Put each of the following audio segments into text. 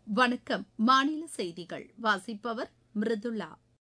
வணக்கம் மாநில செய்திகள் வாசிப்பவர் மிருதுளா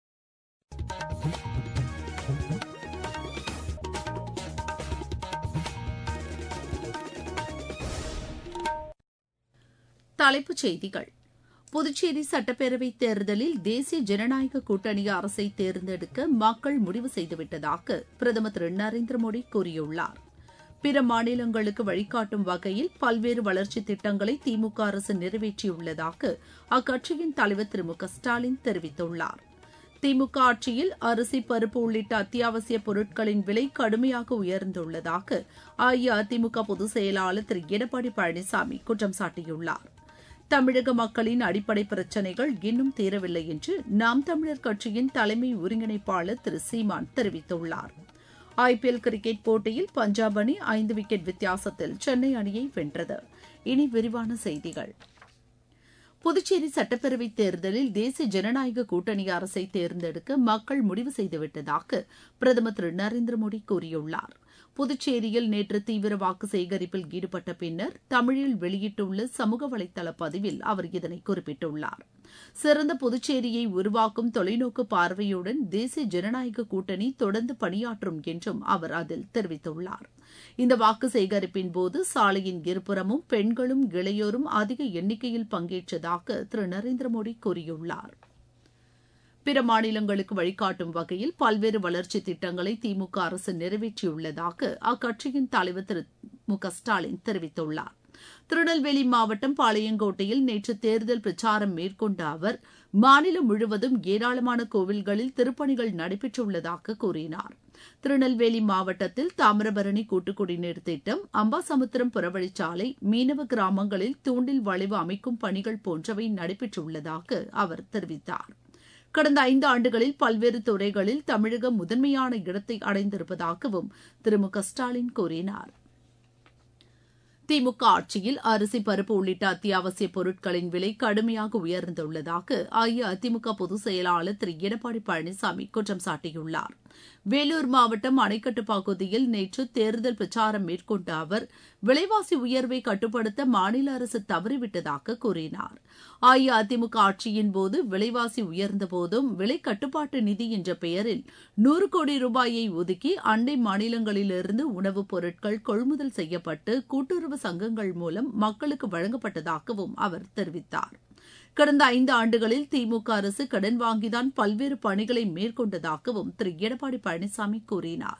தலைப்புச் செய்திகள் புதுச்சேரி சட்டப்பேரவைத் தேர்தலில் தேசிய ஜனநாயக கூட்டணி அரசை தேர்ந்தெடுக்க மக்கள் முடிவு செய்துவிட்டதாக பிரதமர் திரு நரேந்திர மோடி கூறியுள்ளார் பிற மாநிலங்களுக்கு வழிகாட்டும் வகையில் பல்வேறு வளர்ச்சித் திட்டங்களை திமுக அரசு நிறைவேற்றியுள்ளதாக அக்கட்சியின் தலைவர் திரு மு க ஸ்டாலின் தெரிவித்துள்ளார் திமுக ஆட்சியில் அரிசி பருப்பு உள்ளிட்ட அத்தியாவசிய பொருட்களின் விலை கடுமையாக உயர்ந்துள்ளதாக அஇஅதிமுக பொதுச் செயலாளர் திரு எடப்பாடி பழனிசாமி குற்றம் சாட்டியுள்ளார் தமிழக மக்களின் அடிப்படை பிரச்சினைகள் இன்னும் தீரவில்லை என்று நாம் தமிழர் கட்சியின் தலைமை ஒருங்கிணைப்பாளர் திரு சீமான் தெரிவித்துள்ளார் ஐபிஎல் கிரிக்கெட் போட்டியில் பஞ்சாப் அணி ஐந்து விக்கெட் வித்தியாசத்தில் சென்னை அணியை வென்றது இனி விரிவான செய்திகள் புதுச்சேரி சட்டப்பேரவைத் தேர்தலில் தேசிய ஜனநாயக கூட்டணி அரசை தேர்ந்தெடுக்க மக்கள் முடிவு செய்துவிட்டதாக பிரதமர் திரு நரேந்திர மோடி கூறியுள்ளார் புதுச்சேரியில் நேற்று தீவிர வாக்கு சேகரிப்பில் ஈடுபட்ட பின்னர் தமிழில் வெளியிட்டுள்ள சமூக வலைதள பதிவில் அவர் இதனை குறிப்பிட்டுள்ளார் சிறந்த புதுச்சேரியை உருவாக்கும் தொலைநோக்கு பார்வையுடன் தேசிய ஜனநாயக கூட்டணி தொடர்ந்து பணியாற்றும் என்றும் அவர் அதில் தெரிவித்துள்ளார் இந்த வாக்கு சேகரிப்பின் போது சாலையின் இருபுறமும் பெண்களும் இளையோரும் அதிக எண்ணிக்கையில் பங்கேற்றதாக திரு நரேந்திர மோடி கூறியுள்ளார் பிற மாநிலங்களுக்கு வழிகாட்டும் வகையில் பல்வேறு வளர்ச்சித் திட்டங்களை திமுக அரசு நிறைவேற்றியுள்ளதாக அக்கட்சியின் தலைவர் திரு மு க ஸ்டாலின் தெரிவித்துள்ளார் திருநெல்வேலி மாவட்டம் பாளையங்கோட்டையில் நேற்று தேர்தல் பிரச்சாரம் மேற்கொண்ட அவர் மாநிலம் முழுவதும் ஏராளமான கோவில்களில் திருப்பணிகள் நடைபெற்றுள்ளதாக கூறினார் திருநெல்வேலி மாவட்டத்தில் தாமிரபரணி கூட்டுக்குடிநீர் திட்டம் அம்பாசமுத்திரம் புறவழிச்சாலை மீனவ கிராமங்களில் தூண்டில் வளைவு அமைக்கும் பணிகள் போன்றவை நடைபெற்றுள்ளதாக அவர் தெரிவித்தார் கடந்த ஐந்து ஆண்டுகளில் பல்வேறு துறைகளில் தமிழகம் முதன்மையான இடத்தை அடைந்திருப்பதாகவும் திரு மு க ஸ்டாலின் கூறினார் திமுக ஆட்சியில் அரிசி பருப்பு உள்ளிட்ட அத்தியாவசிய பொருட்களின் விலை கடுமையாக உயர்ந்துள்ளதாக அஇஅதிமுக பொதுச் செயலாளர் திரு எடப்பாடி பழனிசாமி குற்றம் சாட்டியுள்ளார் வேலூர் மாவட்டம் அணைக்கட்டு பகுதியில் நேற்று தேர்தல் பிரச்சாரம் மேற்கொண்ட அவர் விலைவாசி உயர்வை கட்டுப்படுத்த மாநில அரசு தவறிவிட்டதாக கூறினார் அஇஅதிமுக ஆட்சியின் போது விலைவாசி உயர்ந்தபோதும் விலை கட்டுப்பாட்டு நிதி என்ற பெயரில் நூறு கோடி ரூபாயை ஒதுக்கி அண்டை மாநிலங்களிலிருந்து உணவுப் பொருட்கள் கொள்முதல் செய்யப்பட்டு கூட்டுறவு சங்கங்கள் மூலம் மக்களுக்கு வழங்கப்பட்டதாகவும் அவர் தெரிவித்தார் கடந்த ஐந்து ஆண்டுகளில் திமுக அரசு கடன் வாங்கிதான் பல்வேறு பணிகளை மேற்கொண்டதாகவும் திரு எடப்பாடி பழனிசாமி கூறினார்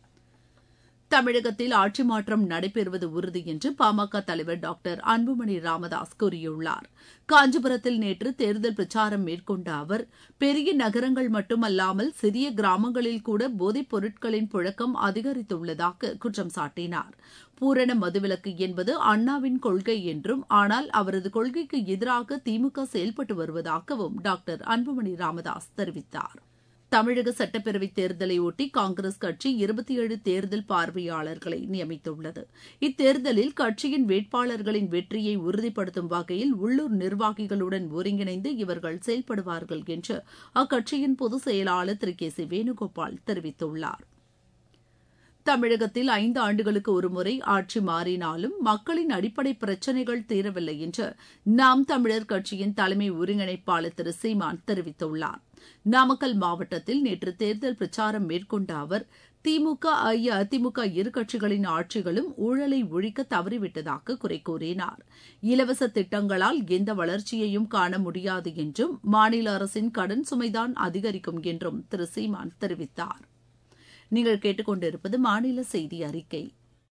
தமிழகத்தில் ஆட்சி மாற்றம் நடைபெறுவது உறுதி என்று பாமக தலைவர் டாக்டர் அன்புமணி ராமதாஸ் கூறியுள்ளார் காஞ்சிபுரத்தில் நேற்று தேர்தல் பிரச்சாரம் மேற்கொண்ட அவர் பெரிய நகரங்கள் மட்டுமல்லாமல் சிறிய கிராமங்களில் கூட போதைப் பொருட்களின் புழக்கம் அதிகரித்துள்ளதாக குற்றம் சாட்டினார் பூரண மதுவிலக்கு என்பது அண்ணாவின் கொள்கை என்றும் ஆனால் அவரது கொள்கைக்கு எதிராக திமுக செயல்பட்டு வருவதாகவும் டாக்டர் அன்புமணி ராமதாஸ் தெரிவித்தார் தமிழக சட்டப்பேரவைத் தேர்தலை ஒட்டி காங்கிரஸ் கட்சி இருபத்தி ஏழு தேர்தல் பார்வையாளர்களை நியமித்துள்ளது இத்தேர்தலில் கட்சியின் வேட்பாளர்களின் வெற்றியை உறுதிப்படுத்தும் வகையில் உள்ளூர் நிர்வாகிகளுடன் ஒருங்கிணைந்து இவர்கள் செயல்படுவார்கள் என்று அக்கட்சியின் பொதுச் செயலாளர் திரு கே சி வேணுகோபால் தெரிவித்துள்ளார் தமிழகத்தில் ஐந்து ஆண்டுகளுக்கு ஒருமுறை ஆட்சி மாறினாலும் மக்களின் அடிப்படை பிரச்சினைகள் தீரவில்லை என்று நாம் தமிழர் கட்சியின் தலைமை ஒருங்கிணைப்பாளர் திரு சீமான் தெரிவித்துள்ளார் நாமக்கல் மாவட்டத்தில் நேற்று தேர்தல் பிரச்சாரம் மேற்கொண்ட அவர் திமுக அஇஅதிமுக இரு கட்சிகளின் ஆட்சிகளும் ஊழலை ஒழிக்க தவறிவிட்டதாக குறை கூறினார் இலவச திட்டங்களால் எந்த வளர்ச்சியையும் காண முடியாது என்றும் மாநில அரசின் கடன் சுமைதான் அதிகரிக்கும் என்றும் திரு சீமான் தெரிவித்தார் நீங்கள் கேட்டுக்கொண்டிருப்பது மாநில செய்தி அறிக்கை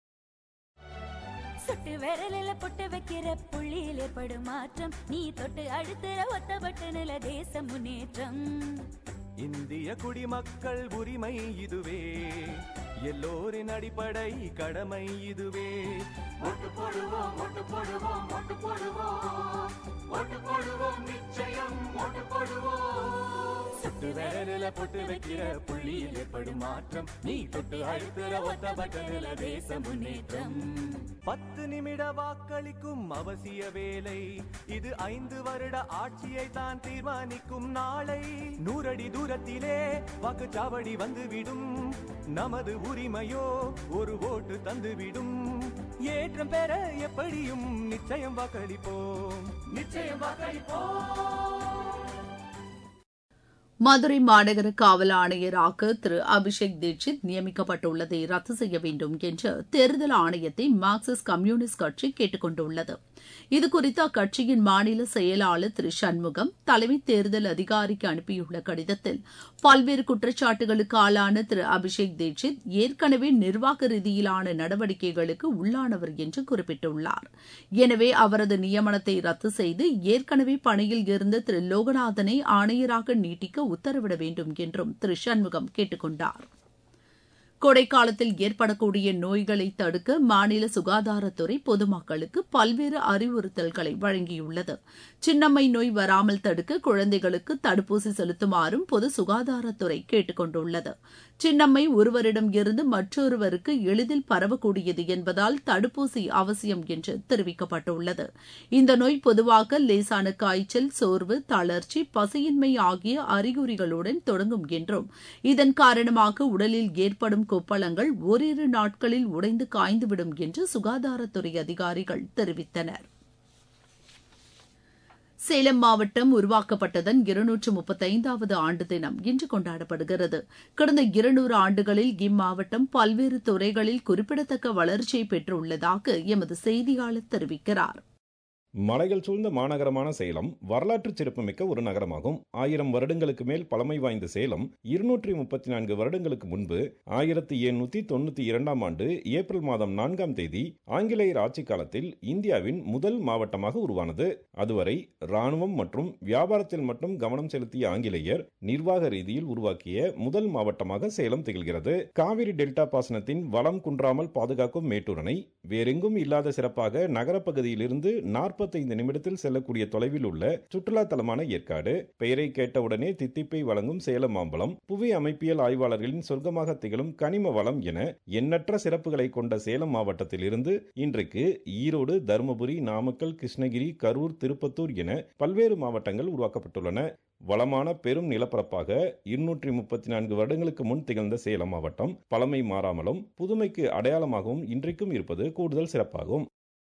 சுட்டு விரலில பொட்டு வைக்கிற புள்ளியில் ஏற்படும் மாற்றம் நீ தொட்டு அழுத்துற ஒத்த பட்டனில தேச முன்னேற்றம் இந்திய குடிமக்கள் உரிமை இதுவே எல்லோரின் அடிப்படை கடமை இதுவே ஓட்டு போடுவோம் ஓட்டு போடுவோம் ஓட்டு போடுவோம் ஓட்டு போடுவோம் நிச்சயம் ஓட்டு போடுவோம் சுட்டு விரலில பொட்டு வைக்கிற புள்ளியில் ஏற்படும் மாற்றம் நீ தொட்டு அழுத்துற ஒத்த பட்டனில தேச முன்னேற்றம் பத்து நிமிட வாக்களிக்கும் அவசிய வேலை இது ஐந்து வருட ஆட்சியை தான் தீர்மானிக்கும் நாளை நூறடி தூரத்திலே வாக்குச்சாவடி வந்துவிடும் நமது உரிமையோ ஒரு ஓட்டு தந்துவிடும் ஏற்றம் பெற எப்படியும் நிச்சயம் வாக்களிப்போம் நிச்சயம் வாக்களிப்போம் மதுரை மாநகர காவல் ஆணையராக திரு அபிஷேக் தீட்சித் நியமிக்கப்பட்டுள்ளதை ரத்து செய்ய வேண்டும் என்று தேர்தல் ஆணையத்தை மார்க்சிஸ்ட் கம்யூனிஸ்ட் கட்சி கேட்டுக் கொண்டுள்ளது இதுகுறித்து அக்கட்சியின் மாநில செயலாளர் திரு சண்முகம் தலைமை தேர்தல் அதிகாரிக்கு அனுப்பியுள்ள கடிதத்தில் பல்வேறு குற்றச்சாட்டுகளுக்கு ஆளான திரு அபிஷேக் தீட்சித் ஏற்கனவே நிர்வாக ரீதியிலான நடவடிக்கைகளுக்கு உள்ளானவர் என்று குறிப்பிட்டுள்ளார் எனவே அவரது நியமனத்தை ரத்து செய்து ஏற்கனவே பணியில் இருந்த திரு லோகநாதனை ஆணையராக நீட்டிக்க உத்தரவிட வேண்டும் என்றும் திரு சண்முகம் கேட்டுக் கொண்டார் கோடைக்காலத்தில் ஏற்படக்கூடிய நோய்களை தடுக்க மாநில சுகாதாரத்துறை பொதுமக்களுக்கு பல்வேறு அறிவுறுத்தல்களை வழங்கியுள்ளது சின்னம்மை நோய் வராமல் தடுக்க குழந்தைகளுக்கு தடுப்பூசி செலுத்துமாறும் பொது சுகாதாரத்துறை கேட்டுக் கொண்டுள்ளது சின்னம்மை ஒருவரிடம் இருந்து மற்றொருவருக்கு எளிதில் பரவக்கூடியது என்பதால் தடுப்பூசி அவசியம் என்று தெரிவிக்கப்பட்டுள்ளது இந்த நோய் பொதுவாக லேசான காய்ச்சல் சோர்வு தளர்ச்சி பசியின்மை ஆகிய அறிகுறிகளுடன் தொடங்கும் என்றும் இதன் காரணமாக உடலில் ஏற்படும் கொப்பளங்கள் ஓரிரு நாட்களில் உடைந்து காய்ந்துவிடும் என்று சுகாதாரத்துறை அதிகாரிகள் தெரிவித்தனர் சேலம் மாவட்டம் உருவாக்கப்பட்டதன் இருநூற்று முப்பத்தைந்தாவது ஆண்டு தினம் இன்று கொண்டாடப்படுகிறது கடந்த இருநூறு ஆண்டுகளில் இம்மாவட்டம் பல்வேறு துறைகளில் குறிப்பிடத்தக்க வளர்ச்சியை பெற்றுள்ளதாக எமது செய்தியாளர் தெரிவிக்கிறார் மலைகள் சூழ்ந்த மாநகரமான சேலம் வரலாற்று சிறப்புமிக்க ஒரு நகரமாகும் ஆயிரம் வருடங்களுக்கு மேல் பழமை வாய்ந்த சேலம் இருநூற்றி முப்பத்தி நான்கு வருடங்களுக்கு முன்பு ஆயிரத்தி எண்ணூத்தி தொண்ணூத்தி இரண்டாம் ஆண்டு ஏப்ரல் மாதம் நான்காம் தேதி ஆங்கிலேயர் ஆட்சி காலத்தில் இந்தியாவின் முதல் மாவட்டமாக உருவானது அதுவரை ராணுவம் மற்றும் வியாபாரத்தில் மட்டும் கவனம் செலுத்திய ஆங்கிலேயர் நிர்வாக ரீதியில் உருவாக்கிய முதல் மாவட்டமாக சேலம் திகழ்கிறது காவிரி டெல்டா பாசனத்தின் வளம் குன்றாமல் பாதுகாக்கும் மேட்டூரனை வேறெங்கும் இல்லாத சிறப்பாக நகரப்பகுதியிலிருந்து நாற்பத்தைந்து நிமிடத்தில் செல்லக்கூடிய தொலைவில் உள்ள சுற்றுலா தலமான ஏற்காடு பெயரை கேட்டவுடனே தித்திப்பை வழங்கும் சேலம் மாம்பழம் புவி அமைப்பியல் ஆய்வாளர்களின் சொர்க்கமாக திகழும் கனிம வளம் என எண்ணற்ற சிறப்புகளை கொண்ட சேலம் மாவட்டத்தில் இருந்து இன்றைக்கு ஈரோடு தருமபுரி நாமக்கல் கிருஷ்ணகிரி கரூர் திருப்பத்தூர் என பல்வேறு மாவட்டங்கள் உருவாக்கப்பட்டுள்ளன வளமான பெரும் நிலப்பரப்பாக இருநூற்றி முப்பத்தி நான்கு வருடங்களுக்கு முன் திகழ்ந்த சேலம் மாவட்டம் பழமை மாறாமலும் புதுமைக்கு அடையாளமாகவும் இன்றைக்கும் இருப்பது கூடுதல் சிறப்பாகும்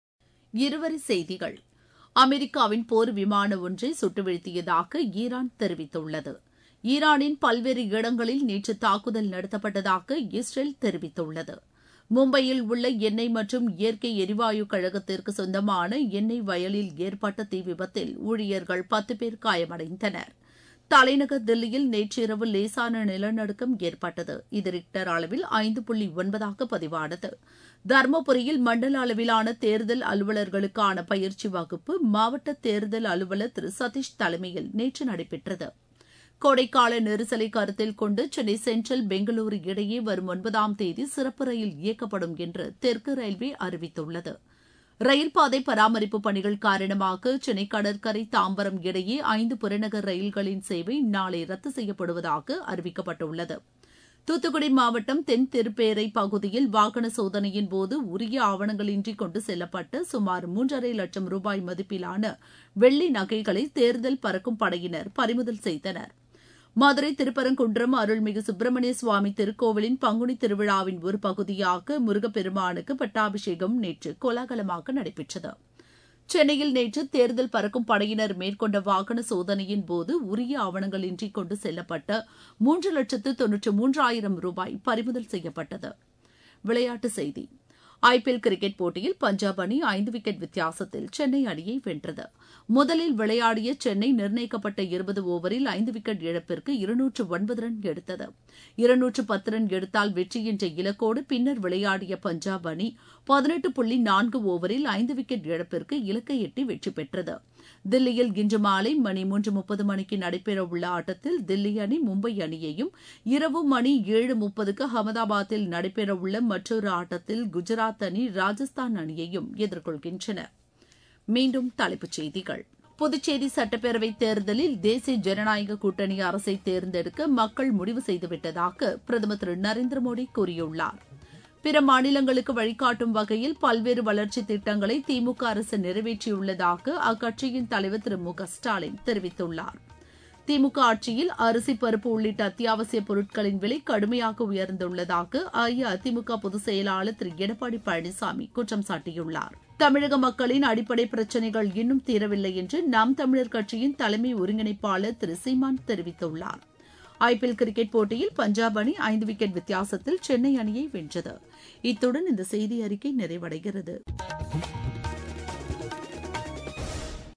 இருவரி செய்திகள் அமெரிக்காவின் போர் விமானம் ஒன்றை சுட்டு வீழ்த்தியதாக ஈரான் தெரிவித்துள்ளது ஈரானின் பல்வேறு இடங்களில் நேற்று தாக்குதல் நடத்தப்பட்டதாக இஸ்ரேல் தெரிவித்துள்ளது மும்பையில் உள்ள எண்ணெய் மற்றும் இயற்கை எரிவாயு கழகத்திற்கு சொந்தமான எண்ணெய் வயலில் ஏற்பட்ட தீ விபத்தில் ஊழியர்கள் பத்து பேர் காயமடைந்தனர் தலைநகர் தில்லியில் நேற்றிரவு லேசான நிலநடுக்கம் ஏற்பட்டது இது ரிக்டர் அளவில் ஐந்து புள்ளி ஒன்பதாக பதிவானது தர்மபுரியில் மண்டல அளவிலான தேர்தல் அலுவலர்களுக்கான பயிற்சி வகுப்பு மாவட்ட தேர்தல் அலுவலர் திரு சதீஷ் தலைமையில் நேற்று நடைபெற்றது கோடைக்கால நெரிசலை கருத்தில் கொண்டு சென்னை சென்ட்ரல் பெங்களூரு இடையே வரும் ஒன்பதாம் தேதி சிறப்பு ரயில் இயக்கப்படும் என்று தெற்கு ரயில்வே அறிவித்துள்ளது ரயில் பாதை பராமரிப்பு பணிகள் காரணமாக சென்னை கடற்கரை தாம்பரம் இடையே ஐந்து புறநகர் ரயில்களின் சேவை நாளை ரத்து செய்யப்படுவதாக அறிவிக்கப்பட்டுள்ளது தூத்துக்குடி மாவட்டம் தென் திருப்பேரை பகுதியில் வாகன சோதனையின் போது உரிய ஆவணங்களின்றி கொண்டு செல்லப்பட்ட சுமார் மூன்றரை லட்சம் ரூபாய் மதிப்பிலான வெள்ளி நகைகளை தேர்தல் பறக்கும் படையினர் பறிமுதல் செய்தனர் மதுரை திருப்பரங்குன்றம் அருள்மிகு சுப்பிரமணிய சுவாமி திருக்கோவிலின் பங்குனி திருவிழாவின் ஒரு பகுதியாக முருகப்பெருமானுக்கு பட்டாபிஷேகம் நேற்று கோலாகலமாக நடைபெற்றது சென்னையில் நேற்று தேர்தல் பறக்கும் படையினர் மேற்கொண்ட வாகன சோதனையின் போது உரிய ஆவணங்களின்றி கொண்டு செல்லப்பட்ட மூன்று லட்சத்து தொன்னூற்று மூன்றாயிரம் ரூபாய் பறிமுதல் செய்யப்பட்டது விளையாட்டுச் செய்தி ஐபிஎல் கிரிக்கெட் போட்டியில் பஞ்சாப் அணி ஐந்து விக்கெட் வித்தியாசத்தில் சென்னை அணியை வென்றது முதலில் விளையாடிய சென்னை நிர்ணயிக்கப்பட்ட இருபது ஓவரில் ஐந்து விக்கெட் இழப்பிற்கு இருநூற்று ஒன்பது ரன் எடுத்தது இருநூற்று பத்து ரன் எடுத்தால் வெற்றி என்ற இலக்கோடு பின்னர் விளையாடிய பஞ்சாப் அணி பதினெட்டு புள்ளி நான்கு ஓவரில் ஐந்து விக்கெட் இழப்பிற்கு இலக்கை எட்டி வெற்றி பெற்றது தில்லியில் இன்று மாலை மணி மூன்று முப்பது மணிக்கு நடைபெறவுள்ள ஆட்டத்தில் தில்லி அணி மும்பை அணியையும் இரவு மணி ஏழு முப்பதுக்கு அகமதாபாத்தில் நடைபெறவுள்ள மற்றொரு ஆட்டத்தில் குஜராத் அணி ராஜஸ்தான் அணியையும் எதிர்கொள்கின்றன மீண்டும் தலைப்புச் செய்திகள் புதுச்சேரி சட்டப்பேரவைத் தேர்தலில் தேசிய ஜனநாயக கூட்டணி அரசை தேர்ந்தெடுக்க மக்கள் முடிவு செய்துவிட்டதாக பிரதமர் திரு நரேந்திர மோடி கூறியுள்ளார் பிற மாநிலங்களுக்கு வழிகாட்டும் வகையில் பல்வேறு வளர்ச்சித் திட்டங்களை திமுக அரசு நிறைவேற்றியுள்ளதாக அக்கட்சியின் தலைவர் திரு மு க ஸ்டாலின் தெரிவித்துள்ளார் திமுக ஆட்சியில் அரிசி பருப்பு உள்ளிட்ட அத்தியாவசிய பொருட்களின் விலை கடுமையாக உயர்ந்துள்ளதாக அஇஅதிமுக பொதுச் செயலாளர் திரு எடப்பாடி பழனிசாமி குற்றம் சாட்டியுள்ளார் தமிழக மக்களின் அடிப்படை பிரச்சினைகள் இன்னும் தீரவில்லை என்று நாம் தமிழர் கட்சியின் தலைமை ஒருங்கிணைப்பாளர் திரு சீமான் தெரிவித்துள்ளார் ஐபிஎல் கிரிக்கெட் போட்டியில் பஞ்சாப் அணி ஐந்து விக்கெட் வித்தியாசத்தில் சென்னை அணியை வென்றது இத்துடன் இந்த செய்தி அறிக்கை நிறைவடைகிறது